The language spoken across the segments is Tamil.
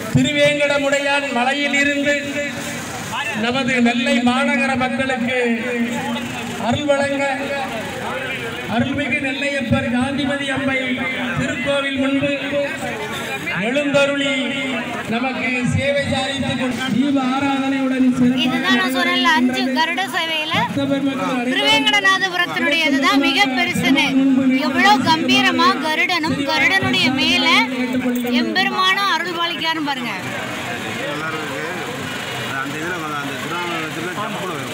திருவேங்கடமுடையான் மலையில் இருந்து நமது நெல்லை மாநகர மக்களுக்கு அருள் வழங்க அருள்மிகு நெல்லையப்பர் காந்திமதி அம்மை திருக்கோவில் முன்பு எழுந்தருளி நமக்கு சேவை சாதித்துக் கொண்டு தீப ஆராதனையுடன் இதுதான் நான் சொன்னேன்ல அஞ்சு கருட சேவையில திருவேங்கடநாதபுரத்தினுடைய இதுதான் மிக பெருசுன்னு எவ்வளவு கம்பீரமா கருடனும் கருடனுடைய மேல எம்பெருமானும் அருள் பாலிக்காரும் பாருங்க நல்லா இருக்கு அந்த இதில் அந்த திருவண்ணாமலை டப்புனு வரும்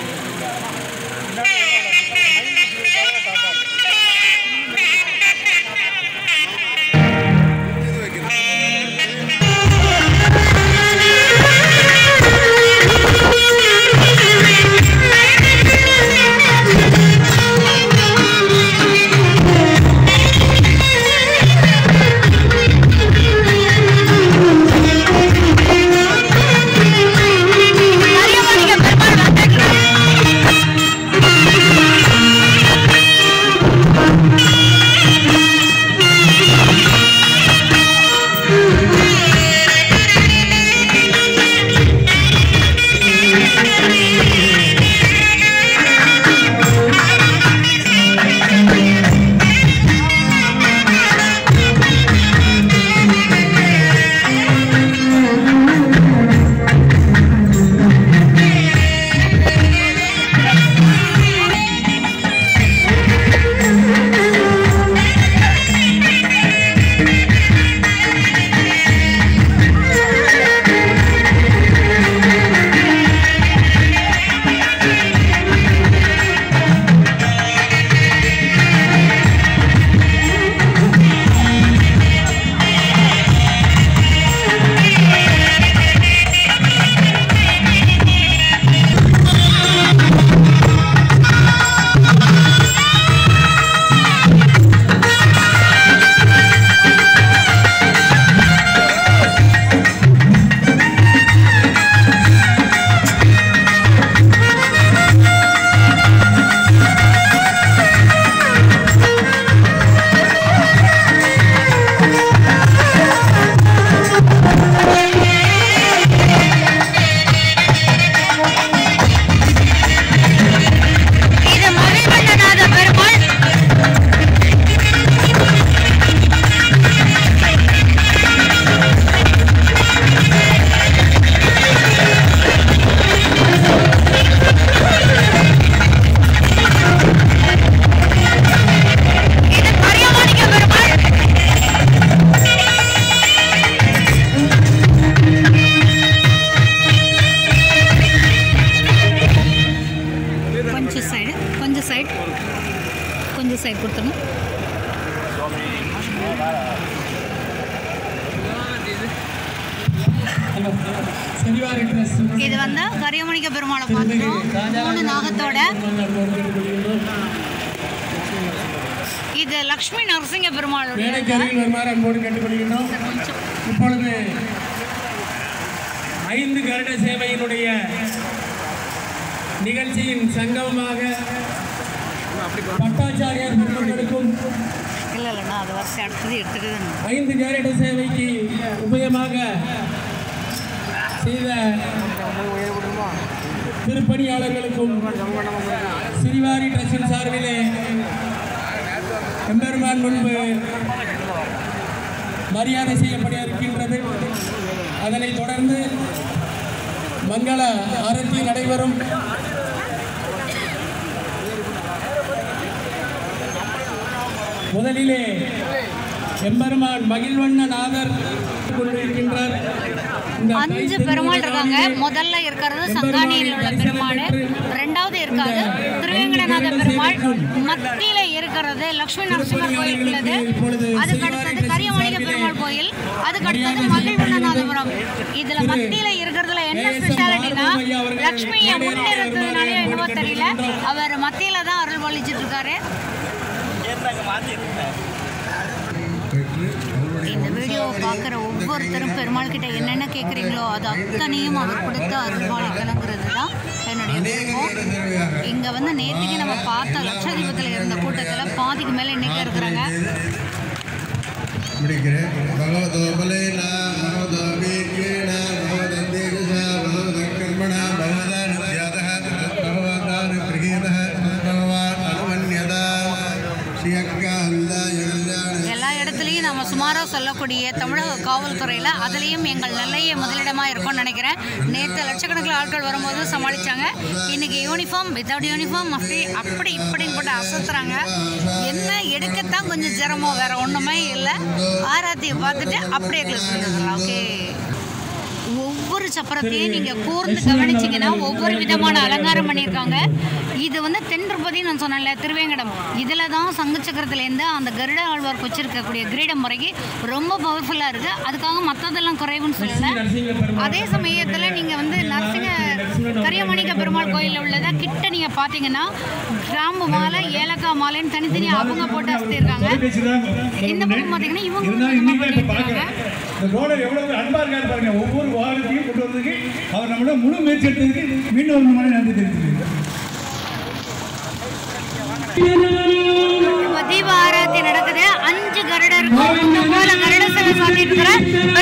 கரியமாணிக்க பெருமாள் வந்தாச்சு. இது மகிழ்வண்ணநாத பெருமாள் இது கரியமாணிக்க பெருமாள் கொஞ்சம் சைடு கொஞ்சம் சைடு கொஞ்சம் சைடு கொடுத்துருங்க செறிவார் ட்ரெஸ் இது வந்து கரியமணிக்க பெருமாளை பார்த்துட்டோம் மூணு நாகத்தோட இது லக்ஷ்மி நரசிங்க பெருமாளுடைய மேடைக்கு அருகில் வருமாறு அன்போடு கேட்டுக்கொள்கின்றோம் இப்பொழுது ஐந்து கருட சேவையினுடைய நிகழ்ச்சியின் சங்கமமாக பட்டாச்சாரியார் பெருமக்களுக்கும் இல்லை இல்லைண்ணா அது வரிசை அடுத்தது எடுத்துட்டு ஐந்து கருட சேவைக்கு உபயமாக செய்த திருப்பணியாளர்களுக்கும் சிறிவாரி ட்ரஸ்டின் சார்பிலே எம்பெருமான் முன்பு மரியாதை செய்யப்பட இருக்கின்றது அதனைத் தொடர்ந்து மங்கள ஆரத்தி நடைபெறும் முதலிலே எம்பெருமான் மகிழ்வண்ண நாதர் கொண்டிருக்கின்றார் இந்த அஞ்சு கைத்தறி பெருமாள் இருக்காங்க விழாவிலே முதல்ல இருக்கிறது சங்காணியில் உள்ள பெருமாள் ரெண்டாவது இருக்காது திருவேங்கடநாத பெருமாள் மத்தியில இருக்கிறது லக்ஷ்மி நரசிம்மர் கோயில் உள்ளது அதுக்கு அடுத்தது கரியமாணிக்க பெருமாள் கோயில் அதுக்கு அடுத்தது மகிழ்வண்ணநாதபுரம் இதுல மத்தியில இருக்கிறதுல என்ன ஸ்பெஷாலிட்டினா லக்ஷ்மியை முன்னிறுத்ததுனாலே என்னவோ தெரியல அவர் மத்தியில தான் அருள் பாலிச்சிட்டு இருக்காரு இந்த வீடியோவை பார்க்குற ஒவ்வொருத்தரும் பெருமாள் கிட்ட என்னென்ன கேட்குறீங்களோ அது அத்தனையும் அவர் கொடுத்து அருள்பாலிக்கணுங்கிறது தான் என்னுடைய விருப்பம் இங்கே வந்து நேற்றுக்கு நம்ம பார்த்த லட்சாதிபதியில் இருந்த கூட்டத்தில் பாதிக்கு மேலே இன்னைக்கு இருக்கிறாங்க முடிக்கிறேன் பகவதோ பலேன பகவதோ வீர்யேன இருக்கக்கூடிய தமிழக காவல்துறையில் அதுலேயும் எங்கள் நெல்லையே முதலிடமாக இருக்கும்னு நினைக்கிறேன் நேற்று லட்சக்கணக்கில் ஆட்கள் வரும்போது சமாளித்தாங்க இன்னைக்கு யூனிஃபார்ம் வித்தவுட் யூனிஃபார்ம் அப்படி அப்படி இப்படின்னு போட்டு அசத்துறாங்க என்ன எடுக்கத்தான் கொஞ்சம் சிரமம் வேற ஒன்றுமே இல்லை ஆராத்தியை பார்த்துட்டு அப்படியே க்ளோஸ் பண்ணிடலாம் ஓகே ஒவ்வொரு சப்பரத்தையும் நீங்கள் கூர்ந்து கவனிச்சிங்கன்னா ஒவ்வொரு விதமான அலங்காரம் பண்ணியிருக்காங்க இது வந்து தென் திருப்பதி நான் சொன்னேன்ல திருவேங்கடம் இதில் தான் சங்கு சக்கரத்துலேருந்து அந்த கருட ஆழ்வார் வச்சிருக்கக்கூடிய கிரீடம் வரைக்கும் ரொம்ப பவர்ஃபுல்லாக இருக்குது அதுக்காக மற்றதெல்லாம் குறைவுன்னு சொல்லலை அதே சமயத்தில் நீங்கள் வந்து நரசிங்க கரியமணிக பெருமாள் கோயிலில் உள்ளதை கிட்ட நீங்கள் பார்த்தீங்கன்னா கிராம்பு மாலை ஏலக்காய் மாலைன்னு தனித்தனியாக அவங்க போட்டு அசத்திருக்காங்க இந்த பக்கம் பார்த்தீங்கன்னா இவங்க இருந்தாலும் கொஞ்சமா இன்னைக்கு இப்ப பண்ணியிருக்காங்க பார்க்கிறேன். இந்த ரோடர் எவ்வளவு அன்பா இருக்காரு பாருங்க ஒவ்வொரு வாகனத்தையும் கொண்டு வந்ததுக்கு அவர் நம்மளோட முழு முயற்சி எடுத்ததுக்கு மீண்டும் ஒரு மாதிரி நன்றி தெரிவித்துக்கிறேன் இப்போ தீப ஆராத்தி நடக்குது அஞ்சு கருடர் இருக்கும் இந்த போல கருட சேவை சாத்திட்டு இருக்கிற